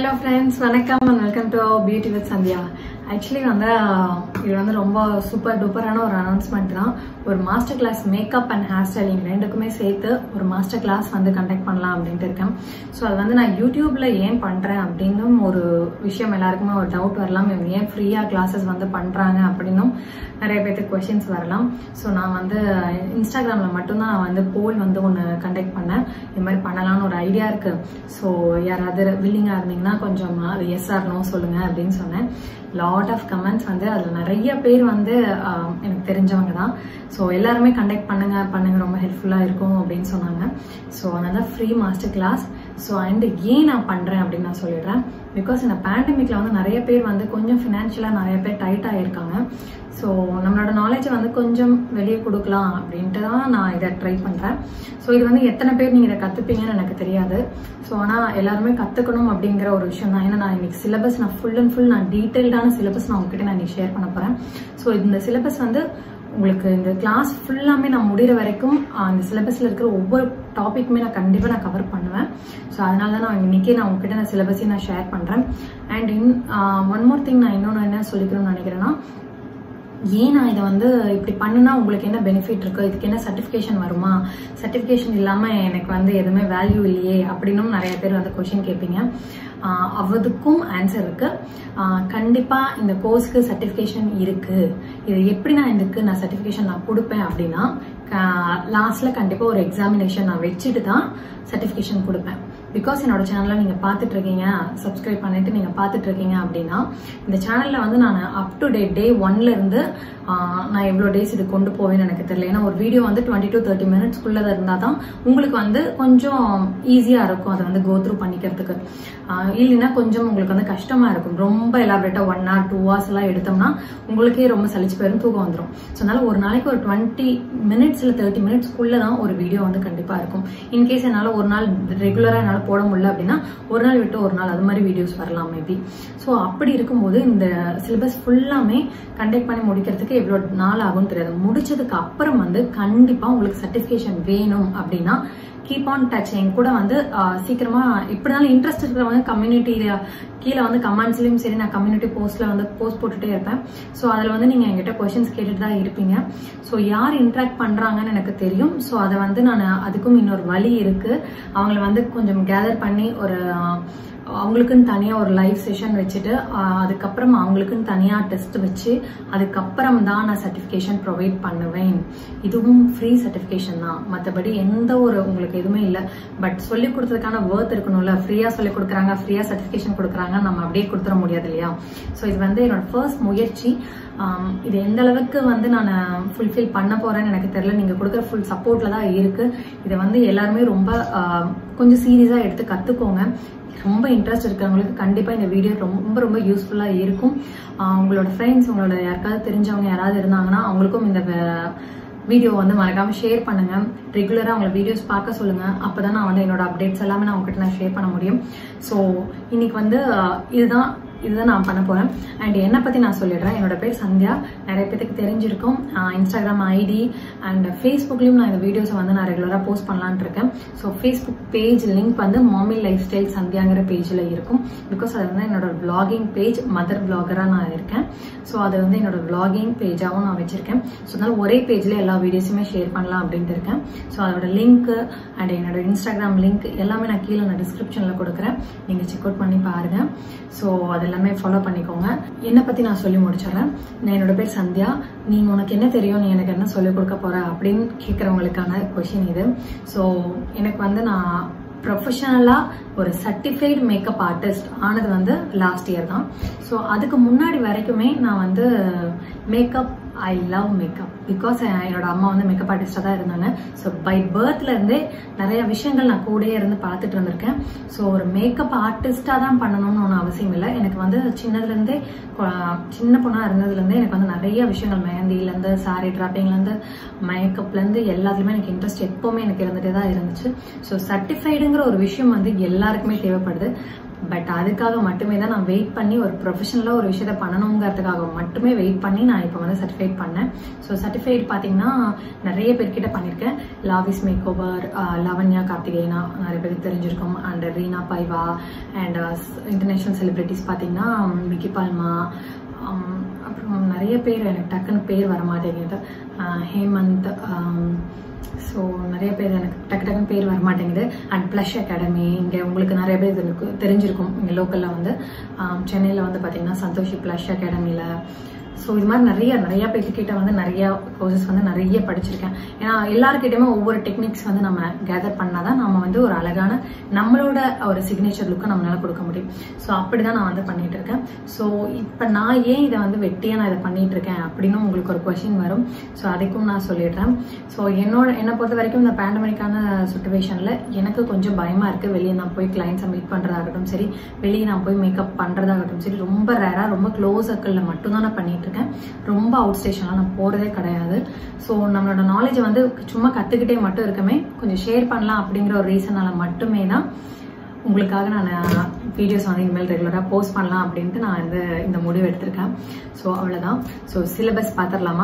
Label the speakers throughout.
Speaker 1: hello friends வணக்கம் and welcome to beauty with Sandhya actually வந்து ஆஹ், இது வந்து ரொம்ப சூப்பர் டூப்பரான ஒரு அனௌன்ஸ்மெண்ட் தான் ஒரு master class makeup and hair styling ரெண்டுக்குமே சேர்த்து ஒரு மாஸ்டர் கிளாஸ் வந்து கண்டக்ட் பண்ணலாம் அப்படின்ட்டு இருக்கேன் ஸோ அது வந்து நான் யூடியூப்ல ஏன் பண்றேன் அப்படின்னும் ஒரு விஷயம் எல்லாருக்குமே ஒரு டவுட் வரலாம் இவங்க ஏன் ஃப்ரீயா கிளாஸஸ் வந்து பண்றாங்க அப்படின்னும் நிறைய பேருக்கு கொஷின்ஸ் வரலாம் ஸோ நான் வந்து இன்ஸ்டாகிராம்ல மட்டும்தான் நான் வந்து போல் வந்து ஒன்று கண்டக்ட் பண்ணேன் இது மாதிரி பண்ணலாம்னு ஒரு ஐடியா இருக்கு ஸோ யாராவது வில்லிங்கா இருந்தீங்கன்னா கொஞ்சம் அது எஸ் ஆர் நோ சொல்லுங்க அப்படின்னு சொன்னேன் லாட் ஆஃப் கமெண்ட்ஸ் வந்து அதில் நிறைய பேர் வந்து ஆஹ், எனக்கு தெரிஞ்சவங்க தான் ஸோ எல்லாருமே கண்டக்ட் பண்ணுங்க பண்ணுங்க ரொம்ப ஹெல்ப்ஃபுல்லாக இருக்கும் அப்படின்னு சொன்னாங்க ஸோ அதனால free master class so and ஏன் நான் பண்ணுறேன் அப்படின்னு நான் சொல்லிடுறேன் பிகாஸ் இந்த பேண்டமிக்ல வந்து நிறைய பேர் வந்து கொஞ்சம் ஃபினான்ஷியலாக நிறைய பேர் டைட் ஆகிருக்காங்க ஸோ நம்மளோட நாலேஜை வந்து கொஞ்சம் வெளியே கொடுக்கலாம் அப்படின்ட்டு தான் நான் இதை ட்ரை பண்ணுறேன் ஸோ இது வந்து எத்தனை பேர் நீங்கள் இதை கற்றுப்பீங்கன்னு எனக்கு தெரியாது ஸோ ஆனால் எல்லாருமே கற்றுக்கணும் அப்படிங்கிற ஒரு விஷயம் தான் ஏன்னா நான் இன்னைக்கு சிலபஸ் நான் ஃபுல் அண்ட் ஃபுல் நான் டீட்டெயில்டான சிலபஸ் நான் உங்ககிட்ட நான் இன்னைக்கு ஷேர் பண்ண போகிறேன் ஸோ இந்த சிலபஸ் வந்து உங்களுக்கு இந்த கிளாஸ் ஃபுல்லாமே நான் முடிகிற வரைக்கும் ஆஹ், இந்த சிலபஸில் இருக்கிற ஒவ்வொரு டாபிக்குமே நான் கண்டிப்பாக நான் கவர் பண்ணுவேன் ஸோ அதனால தான் நான் இன்னைக்கே நான் உங்ககிட்ட நான் சிலபஸையும் நான் ஷேர் பண்ணுறேன் and in one more thing நான் இன்னொன்று என்ன சொல்லிக்கணும்னு நினைக்கிறேன்னா ஏன் நான் இதை வந்து இப்படி பண்ணுனா உங்களுக்கு என்ன பெனிஃபிட் இருக்கு இதுக்கு என்ன சர்டிஃபிகேஷன் வருமா சர்டிஃபிகேஷன் இல்லாமல் எனக்கு வந்து எதுவுமே வேல்யூ இல்லையே அப்படின்னும் நிறைய பேர் வந்து கொஷின் கேட்பீங்க ஆஹ் அவதுக்கும் ஆன்சர் இருக்கு ஆஹ் கண்டிப்பா இந்த கோர்ஸ்க்கு சர்டிஃபிகேஷன் இருக்கு இது எப்படி நான் இதுக்கு நான் சர்டிஃபிகேஷன் நான் கொடுப்பேன் அப்படின்னா லாஸ்ட்ல கண்டிப்பா ஒரு எக்ஸாமினேஷன் நான் வச்சுட்டு தான் சர்டிஃபிகேஷன் கொடுப்பேன் பிகாஸ் என்னோட சேனலை நீங்க பார்த்துட்டு இருக்கீங்க சப்ஸ்கிரைப் பண்ணிட்டு நீங்க பார்த்துட்டு இருக்கீங்க அப்படின்னா இந்த சேனல்ல வந்து நான் அப் டு டேட் டே ஒன்ல இருந்து ஆஹ், நான் எவ்வளோ டேஸ் இது கொண்டு போவேன்னு எனக்கு தெரியல ஏன்னா ஒரு வீடியோ வந்து டுவெண்ட்டி டு தேர்ட்டி மினிட்ஸ்க்குள்ளத இருந்தால் தான் உங்களுக்கு வந்து கொஞ்சம் ஈஸியாக இருக்கும் அதை வந்து கோ த்ரூ பண்ணிக்கிறதுக்கு ஆஹ், இல்லைன்னா கொஞ்சம் உங்களுக்கு வந்து கஷ்டமா இருக்கும் ரொம்ப எலாபரேட்டா ஒன் ஹவர் டூ ஹவர்ஸ் எல்லாம் எடுத்தோம்னா உங்களுக்கே ரொம்ப சலிச்சு போயிரும் தூக்கம் வந்துடும் ஸோ அதனால ஒரு நாளைக்கு ஒரு டுவெண்ட்டி மினிட்ஸ் இல்லை தேர்ட்டி மினிட்ஸ்க்குள்ள தான் ஒரு வீடியோ வந்து கண்டிப்பா இருக்கும் இன்கேஸ் என்னால் ஒரு நாள் ரெகுலராக என்னால் போட முடியல அப்படின்னா ஒரு நாள் விட்டு ஒரு நாள் அது மாதிரி வீடியோஸ் வரலாம் மேபி ஸோ அப்படி இருக்கும்போது இந்த சிலபஸ் ஃபுல்லாமே கண்டக்ட் பண்ணி முடிக்கிறதுக்கு எவ்வளோ நாள் ஆகும்னு தெரியாது முடிச்சதுக்கு அப்புறம் வந்து கண்டிப்பா உங்களுக்கு சர்டிஃபிகேஷன் வேணும் அப்படின்னா கீப் ஆன் டச் என் கூட வந்து ஆஹ், சீக்கிரமா இப்படினாலும் இன்ட்ரெஸ்ட் இருக்கிறவங்க கம்யூனிட்டியில கீழே வந்து கமெண்ட்ஸ்லயும் சரி நான் கம்யூனிட்டி போஸ்ட்ல வந்து போஸ்ட் போட்டுட்டே இருப்பேன் ஸோ அதில் வந்து நீங்க என்கிட்ட கொஷின்ஸ் கேட்டுட்டு தான் இருப்பீங்க ஸோ யார் இன்ட்ராக்ட் பண்றாங்கன்னு எனக்கு தெரியும் ஸோ அதை வந்து நான் அதுக்கும் இன்னொரு வழி இருக்கு அவங்கள வந்து கொஞ்சம் கேதர் பண்ணி ஒரு ஆஹ், அவங்களுக்குன்னு தனியாக ஒரு லைவ் செஷன் வச்சுட்டு ஆஹ், அதுக்கப்புறம் அவங்களுக்குன்னு தனியாக டெஸ்ட் வச்சு அதுக்கப்புறம் தான் நான் சர்டிஃபிகேஷன் ப்ரொவைட் பண்ணுவேன் இதுவும் ஃப்ரீ சர்டிஃபிகேஷன் தான் மற்றபடி எந்த ஒரு உங்களுக்கு எதுவுமே இல்லை பட் சொல்லி கொடுத்ததுக்கான ஒர்த் இருக்கணும்ல ஃப்ரீயாக சொல்லி கொடுக்குறாங்க ஃப்ரீயாக சர்டிஃபிகேஷன் கொடுக்குறாங்க நம்ம அப்படியே கொடுத்துட முடியாது இல்லையா ஸோ இது வந்து என்னோட ஃபர்ஸ்ட் முயற்சி ஆம், இது எந்த அளவுக்கு வந்து நான் ஃபுல்ஃபில் பண்ண போறேன்னு எனக்கு தெரியல நீங்க கொடுக்குற ஃபுல் சப்போர்ட்ல தான் இருக்கு இதை வந்து எல்லாருமே ரொம்ப ஆஹ், கொஞ்சம் சீரியஸா எடுத்து கத்துக்கோங்க ரொம்ப இன்ட்ரெஸ்ட் இருக்கிறவங்களுக்கு கண்டிப்பா இந்த வீடியோ ரொம்ப ரொம்ப யூஸ்ஃபுல்லா இருக்கும் ஆஹ், உங்களோட ஃப்ரெண்ட்ஸ் உங்களோட யாருக்காவது தெரிஞ்சவங்க யாராவது இருந்தாங்கன்னா அவங்களுக்கும் இந்த வீடியோ வந்து மறக்காம ஷேர் பண்ணுங்க ரெகுலரா அவங்கள வீடியோஸ் பார்க்க சொல்லுங்க அப்பதான் நான் வந்து என்னோட அப்டேட்ஸ் எல்லாமே நான் உங்ககிட்ட நான் ஷேர் பண்ண முடியும் ஸோ இன்னைக்கு வந்து ஆஹ், இதுதான் இதுதான் நான் பண்ண போறேன் அண்ட் என்னை பத்தி நான் சொல்லிடுறேன் என்னோட பேர் சந்தியா நிறைய பேருக்கு தெரிஞ்சிருக்கும் இன்ஸ்டாகிராம் ஐடி அண்ட் ஃபேஸ்புக்லயும் நான் இந்த வீடியோஸை வந்து நான் ரெகுலரா போஸ்ட் பண்ணலாம்னு இருக்கேன் ஸோ ஃபேஸ்புக் பேஜ் லிங்க் வந்து மாமி லைஃப் ஸ்டைல் சந்தியாங்கிற பேஜ்ல இருக்கும் பிகாஸ் அது வந்து என்னோட vlogging பேஜ் மதர் பிளாகரா நான் இருக்கேன் ஸோ அது வந்து என்னோட vlogging பேஜாவும் நான் வச்சிருக்கேன் ஸோ அதனால ஒரே பேஜ்ல எல்லா வீடியோஸுமே ஷேர் பண்ணலாம் அப்படின்ட்டு இருக்கேன் ஸோ அதோட லிங்க் அண்ட் என்னோட இன்ஸ்டாகிராம் லிங்க் எல்லாமே நான் கீழே நான் டிஸ்கிரிப்ஷன்ல கொடுக்குறேன் நீங்க செக் அவுட் பண்ணி பாருங்க ஸோ அது எல்லாமே ஃபாலோ பண்ணிக்கோங்க என்னை பத்தி நான் சொல்லி முடிச்சிடறேன் நான் என்னோட பேர் சந்தியா நீங்க உனக்கு என்ன தெரியும் நீ எனக்கு என்ன சொல்லிக் கொடுக்க போற அப்படின்னு கேட்கறவங்களுக்கான கொஷின் இது ஸோ எனக்கு வந்து நான் ப்ரொஃபஷனலா ஒரு சர்டிஃபைடு மேக்கப் ஆர்டிஸ்ட் ஆனது வந்து லாஸ்ட் இயர் தான் ஸோ அதுக்கு முன்னாடி வரைக்குமே நான் வந்து makeup I love makeup because என்னோட அம்மா வந்து மேக்கப் ஆர்டிஸ்டாக தான் இருந்தாங்க ஸோ பை பர்த்ல இருந்தே நிறைய விஷயங்கள் நான் கூடயே இருந்து பார்த்துட்டு இருந்திருக்கேன் ஸோ ஒரு மேக்கப் ஆர்டிஸ்டாக தான் பண்ணணும்னு ஒன்றும் அவசியம் இல்லை எனக்கு வந்து சின்னதுலேருந்தே சின்ன பொண்ணாக இருந்ததுலேருந்தே எனக்கு வந்து நிறைய விஷயங்கள் மெஹந்திலேருந்து சாரி ட்ராப்பிங்லேருந்து மேக்கப்லேருந்து எல்லாத்துலேயுமே எனக்கு இன்ட்ரெஸ்ட் எப்போவுமே எனக்கு இருந்துகிட்டே தான் இருந்துச்சு ஸோ சர்டிஃபைடுங்கிற ஒரு விஷயம் வந்து எல்லாருக்குமே தேவைப்படுது பட் அதுக்காக மட்டுமே தான் நான் வெயிட் பண்ணி ஒரு ப்ரொஃபஷனலாக ஒரு விஷயத்த பண்ணணுங்கிறதுக்காக மட்டுமே வெயிட் பண்ணி நான் இப்போ வந்து சர்டிஃபைட் பண்ணேன் ஸோ சர்டிஃபைட் பார்த்தீங்கன்னா நிறைய பேர்கிட்ட பண்ணியிருக்கேன் லாவிஸ் மேக் ஓவர் லவன்யா கார்த்திகேயனா நிறைய பேருக்கு தெரிஞ்சிருக்கும் அண்ட் ரீனா பைவா அண்ட் இன்டர்நேஷ்னல் செலிபிரிட்டிஸ் பார்த்தீங்கன்னா விக்கி பால்மா um, அப்புறம் நிறைய பேர் எனக்கு டக்குன்னு பேர் வர மாட்டேங்குது அஹ் ஹேமந்த் ஸோ நிறைய பேர் எனக்கு டக்கு டக்குன்னு பேர் வர மாட்டேங்குது அண்ட் ப்ளஷ் அகாடமி இங்கே உங்களுக்கு நிறைய பேர் இதுக்கு தெரிஞ்சிருக்கும் இங்கே லோக்கலில் வந்து சென்னையில் வந்து பார்த்தீங்கன்னா சந்தோஷி ப்ளஷ் அகாடமியில் ஸோ இது மாதிரி நிறைய நிறைய பேர்கிட்ட வந்து நிறைய கோர்சஸ் வந்து நிறைய படிச்சிருக்கேன் ஏன்னா எல்லாருக்கிட்டையுமே ஒவ்வொரு டெக்னிக்ஸ் வந்து நம்ம கேதர் பண்ணாதான் நம்ம வந்து ஒரு அழகான நம்மளோட ஒரு சிக்னேச்சர் லுக்கை நம்மளால கொடுக்க முடியும் ஸோ அப்படிதான் நான் வந்து பண்ணிட்டு இருக்கேன் ஸோ இப்போ நான் ஏன் இதை வந்து வெட்டியா நான் இதை பண்ணிட்டு இருக்கேன் அப்படின்னு உங்களுக்கு ஒரு கொஸ்டின் வரும் ஸோ அதுக்கும் நான் சொல்லிடுறேன் ஸோ என்னோட என்னை பொறுத்த வரைக்கும் இந்த பேண்டமிக்கான சுச்சுவேஷன்ல எனக்கு கொஞ்சம் பயமா இருக்கு வெளியே நான் போய் கிளைண்ட்ஸை மீட் பண்றதாகட்டும் சரி வெளியே நான் போய் மேக்கப் பண்றதாகட்டும் சரி ரொம்ப ரேரா ரொம்ப க்ளோஸ் சர்க்கிளில் மட்டும்தான் நான் பண்ணிட்டு இருக்கேன் ரொம்ப அவுட் ஸ்டேஷன்லாம் நான் போறதே கிடையாது ஸோ நம்மளோட நாலேஜ் வந்து சும்மா கத்துக்கிட்டே மட்டும் இருக்கமே கொஞ்சம் ஷேர் பண்ணலாம் அப்படிங்கிற ஒரு ரீசனால மட்டுமே தான் உங்களுக்காக நான் வீடியோஸ் வந்து இனிமேல் ரெகுலராக போஸ்ட் பண்ணலாம் அப்படின்ட்டு நான் வந்து இந்த முடிவு எடுத்திருக்கேன் ஸோ அவ்வளோதான் ஸோ சிலபஸ் பார்த்துடலாமா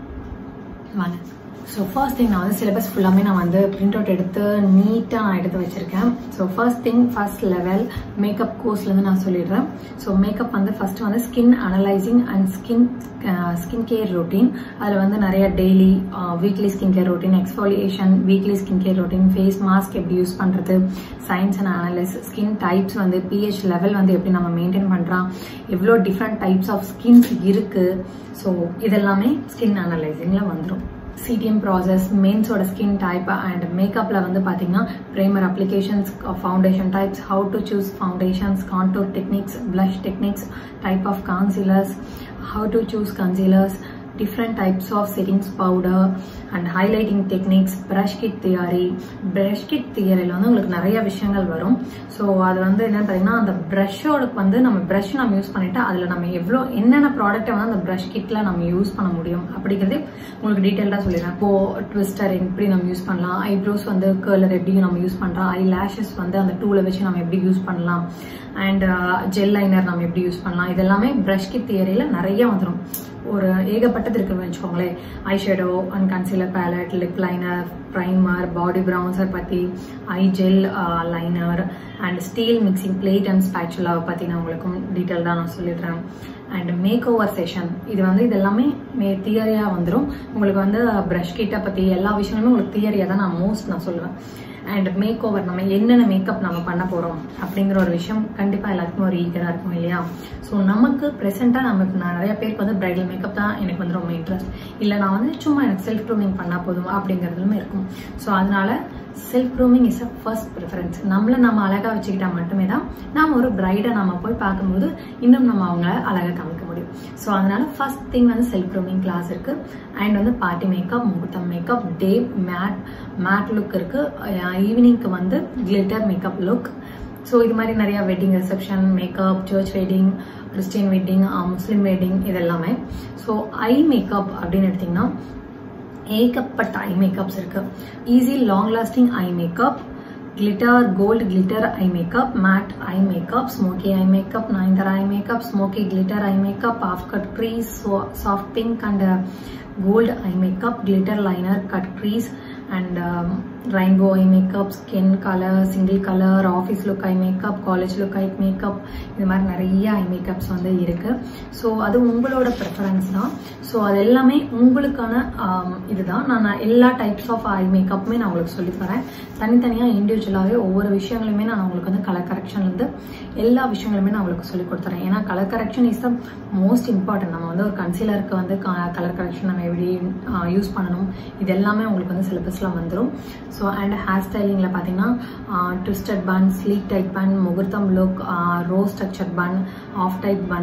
Speaker 1: வாங்க ஸோ ஃபர்ஸ்ட் திங் நான் வந்து சிலபஸ் ஃபுல்லாமே நான் வந்து பிரிண்ட் அவுட் எடுத்து நீட்டாக நான் எடுத்து வச்சிருக்கேன் so first thing first level makeup கோர்ஸ்லேருந்து நான் சொல்லிடுறேன் ஸோ மேக்கப் வந்து ஃபர்ஸ்ட் வந்து skin analysing and skin skin care routine அதில் வந்து நிறைய daily weekly skin care routine exfoliation weekly skin care routine face mask எப்படி யூஸ் பண்ணுறது science and analyse skin types வந்து பிஹெச் லெவல் வந்து எப்படி நம்ம மெயின்டைன் பண்ணுறோம் எவ்வளோ டிஃப்ரெண்ட் டைப்ஸ் ஆஃப் ஸ்கின்ஸ் இருக்குது ஸோ இதெல்லாமே ஸ்கின் அனலைசிங்கில் வந்துடும் CTM process மென்ஸோட skin type and மேக்கப்பில் வந்து பார்த்தீங்கன்னா primer applications foundation types how to choose foundations contour techniques blush techniques type of concealers how to choose concealers different types of settings powder and highlighting techniques brush kit theory brush kit தியரியில் வந்து உங்களுக்கு நிறைய விஷயங்கள் வரும் so அது வந்து என்னன்னு பார்த்தீங்கன்னா அந்த ப்ரஷ்ஷோட வந்து நம்ம ப்ரஷ் நம்ம யூஸ் பண்ணிட்டு அதில் நம்ம எவ்வளோ என்னென்ன ப்ராடக்ட்டை வந்து அந்த ப்ரஷ் கிட்டில் நம்ம யூஸ் பண்ண முடியும் அப்படிங்கிறது உங்களுக்கு டீட்டெயில்டாக சொல்லிடுறேன் இப்போ ட்விஸ்டர் எப்படி நம்ம யூஸ் பண்ணலாம் ஐப்ரோஸ் வந்து கேர்லர் எப்படி நம்ம யூஸ் பண்ணுறோம் ஐ லேஷஸ் வந்து அந்த டூலை வச்சு நம்ம எப்படி யூஸ் பண்ணலாம் அண்ட் ஜெல் லைனர் நம்ம எப்படி யூஸ் பண்ணலாம் இதெல்லாமே ப்ரஷ் கிட் தியரியில் நிறைய வந்துடும் ஒரு ஏகப்பட்டது இருக்குன்னு வச்சுக்கோங்களேன் eyeshadow and concealer palette lip liner primer body bronzer பற்றி eye gel liner and steel mixing plate and ஸ்பேச்சுலாவை பற்றி நான் உங்களுக்கும் டீட்டெயில்டாக நான் சொல்லிடுறேன் அண்ட் மேக் ஓவர் செஷன் இது வந்து இது எல்லாமே மே தியரியாக வந்துடும் உங்களுக்கு வந்து ப்ரஷ் கிட்டை பற்றி எல்லா விஷயங்களுமே உங்களுக்கு தியரியாக தான் நான் மோஸ்ட் நான் சொல்லுவேன் அண்ட் மேக் ஓவர் நம்ம என்னென்ன மேக்கப் நம்ம பண்ண போகிறோம் அப்படிங்கிற ஒரு விஷயம் கண்டிப்பாக எல்லாருக்கும் ஒரு ஈகராக இருக்கும் இல்லையா ஸோ நமக்கு ப்ரெசென்ட்டாக நமக்கு நான் நிறைய பேருக்கு வந்து பிரைடல் மேக்கப் தான் எனக்கு வந்து ரொம்ப இன்ட்ரெஸ்ட் இல்லை நான் வந்து சும்மா எனக்கு செல்ஃப் க்ரூமிங் பண்ணால் போதும் அப்படிங்கிறதுலுமே இருக்கும் ஸோ அதனால self grooming is a first preference நம்மளை நம்ம அழகாக வச்சுக்கிட்டா மட்டுமே தான் நாம் ஒரு பிரைடை நம்ம போய் பார்க்கும்போது இன்னும் நம்ம அவங்கள அழகாக காமிக்க முடியும் ஸோ அதனால ஃபர்ஸ்ட் திங் வந்து செல்ஃப் க்ரூமிங் கிளாஸ் இருக்கு அண்ட் வந்து பார்ட்டி மேக்கப் முகூர்த்தம் makeup day matte matte look இருக்கு ஈவினிங்க்கு வந்து கிளிட்டர் மேக்கப் லுக் ஸோ இது மாதிரி நிறைய wedding reception makeup church wedding Christian wedding Muslim wedding இதெல்லாமே ஸோ ஐ மேக்கப் அப்படின்னு எடுத்தீங்கன்னா ஏகப்பட்ட ஐ மேக்கப்ஸ் இருக்கு easy long lasting eye makeup glitter gold glitter eye makeup matte eye makeup smoky eye makeup Nayanthara eye makeup smoky glitter eye makeup half cut crease soft pink and gold eye makeup glitter liner cut crease and rainbow eye makeup skin colour single colour office look eye makeup college look eye makeup இது மாதிரி நிறைய ஐ makeups வந்து இருக்கு so அது உங்களோட preference தான் so அது எல்லாமே உங்களுக்கான இதுதான் நான் எல்லா டைப்ஸ் ஆஃப் ஐ மேக்கப்புமே நான் உங்களுக்கு சொல்லி தரேன் தனித்தனியாக இண்டிவிஜுவலாகவே ஒவ்வொரு விஷயங்களுமே நான் உங்களுக்கு வந்து கலர் கரெக்ஷன்லேருந்து எல்லா விஷயங்களுமே நான் உங்களுக்கு சொல்லி கொடுத்துறேன் ஏன்னா colour correction is the most important நம்ம வந்து ஒரு கன்சீலருக்கு வந்து கலர் கரெக்ஷன் நம்ம எப்படி யூஸ் பண்ணணும் இது எல்லாமே உங்களுக்கு வந்து சிலபஸில் வந்துடும் ஸோ அண்ட் ஹேர் ஸ்டைலிங்கில் பார்த்தீங்கன்னா twisted bun sleek type bun முகூர்த்தம் look row structure bun half type bun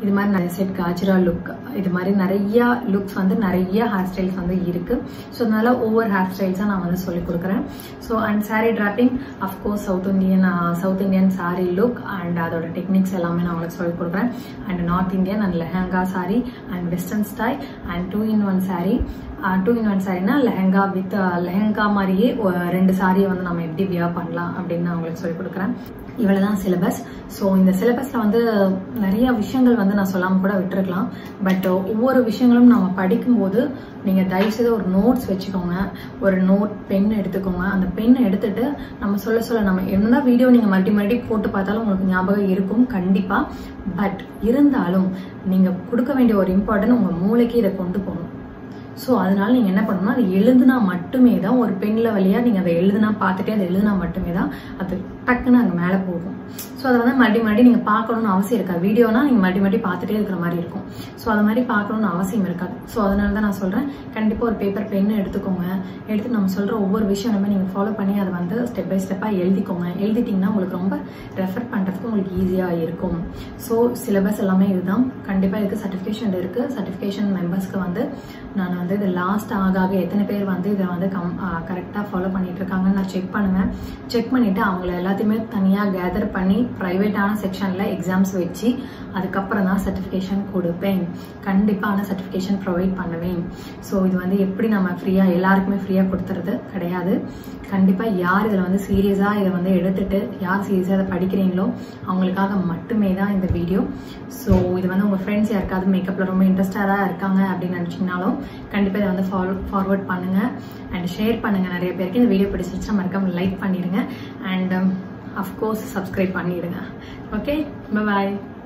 Speaker 1: இது மாதிரி நிறைய செட் காஜரா லுக் இது மாதிரி நிறைய லுக்ஸ் வந்து நிறைய ஹேர் ஸ்டைல்ஸ் வந்து இருக்கு ஸோ அதனால ஒவ்வொரு ஹேர் ஸ்டைல்ஸாக நான் வந்து சொல்லிக் கொடுக்குறேன் so and saree draping of course south Indian south Indian saree look and அதோட டெக்னிக்ஸ் எல்லாமே நான் உங்களுக்கு சொல்லிக் கொடுக்குறேன் and north Indian and lehenga saree and western style and two in one saree two in one சாரினா லெஹங்கா வித் லெஹங்கா மாதிரியே ஒரு ரெண்டு சாரியை வந்து நம்ம எப்படி வியர் பண்ணலாம் அப்படின்னு நான் உங்களுக்கு சொல்லிக் கொடுக்குறேன் இவ்வளவுதான் சிலபஸ் ஸோ இந்த சிலபஸ்ல வந்து நிறைய விஷயங்கள் வந்து நான் சொல்லாம கூட விட்டுருக்கலாம் பட் ஒவ்வொரு விஷயங்களும் நம்ம படிக்கும்போது நீங்க தயவு செய்து ஒரு நோட்ஸ் வச்சுக்கோங்க ஒரு நோட் பென் எடுத்துக்கோங்க அந்த பென் எடுத்துட்டு நம்ம சொல்ல சொல்ல நம்ம என்ன வீடியோ நீங்க மறுபடி மறுபடி போட்டு பார்த்தாலும் உங்களுக்கு ஞாபகம் இருக்கும் கண்டிப்பா பட் இருந்தாலும் நீங்க கொடுக்க வேண்டிய ஒரு இம்பார்ட்டன்ட் உங்க மூளைக்கு இதை கொண்டு போகணும் ஸோ அதனால நீங்கள் என்ன பண்ணணும்னா அது எழுதுனா மட்டுமே தான் ஒரு பெண்ணில் வழியாக நீங்கள் அதை எழுதுனா பார்த்துட்டே அதை எழுதுனா மட்டுமே தான் அது டக்குன்னு அங்கே மேலே போகும் ஸோ அதை வந்து மறுபடி மறுபடி நீங்கள் பார்க்கணும்னு அவசியம் இருக்காது வீடியோனா நீங்கள் மறுபடி மறுபடி பார்த்துட்டே இருக்கிற மாதிரி இருக்கும் ஸோ அது மாதிரி பார்க்கணும்னு அவசியம் இருக்காது ஸோ அதனால தான் நான் சொல்கிறேன் கண்டிப்பாக ஒரு பேப்பர் பென்னு எடுத்துக்கோங்க எடுத்து நம்ம சொல்கிற ஒவ்வொரு விஷயமுமே நீங்கள் ஃபாலோ பண்ணி அதை வந்து ஸ்டெப் பை ஸ்டெப்பாக எழுதிக்கோங்க எழுதிட்டிங்கன்னா உங்களுக்கு ரொம்ப ரெஃபர் பண்ணுறதுக்கு உங்களுக்கு ஈஸியாக இருக்கும் ஸோ சிலபஸ் எல்லாமே இதுதான் கண்டிப்பாக இதுக்கு சர்டிஃபிகேஷன் இருக்குது சர்டிஃபிகேஷன் மெம்பர்ஸ்க்கு வந்து நான் வந்து இது லாஸ்ட் ஆக ஆக எத்தனை பேர் வந்து இதை வந்து கம் கரெக்டாக ஃபாலோ பண்ணிட்டு இருக்காங்கன்னு நான் செக் பண்ணுவேன் செக் பண்ணிவிட்டு அவங்கள எல்லாத்தையுமே தனியாக கேதர் பண்ணி ப்ரைவேட்டான செக்ஷனில் எக்ஸாம்ஸ் வச்சு அதுக்கப்புறம் தான் சர்டிஃபிகேஷன் கொடுப்பேன் கண்டிப்பான சர்டிஃபிகேஷன் ப்ரொவைட் பண்ணுவேன் ஸோ இது வந்து எப்படி நம்ம ஃப்ரீயாக எல்லாருக்குமே ஃப்ரீயாக கொடுத்துறது கிடையாது கண்டிப்பாக யார் இதில் வந்து சீரியஸாக இதை வந்து எடுத்துட்டு யார் சீரியஸாக இதை படிக்கிறீங்களோ அவங்களுக்காக மட்டுமே தான் இந்த வீடியோ ஸோ இது வந்து உங்கள் ஃப்ரெண்ட்ஸ் யாருக்காவது மேக்கப்பில் ரொம்ப இன்ட்ரெஸ்டாக இருக்காங்க அப்படின்னு நினச்சிங்கனாலும் கண்டிப்பாக இதை வந்து ஃபாலோ ஃபார்வர்ட் பண்ணுங்கள் அண்ட் ஷேர் பண்ணுங்கள் நிறைய பேருக்கு இந்த வீடியோ பிடிச்சிருச்சா மறக்காம லைக் பண்ணிடுங்க அண்ட் அஃப்கோர்ஸ் சப்ஸ்கிரைப் பண்ணிடுங்க ஓகே பாய்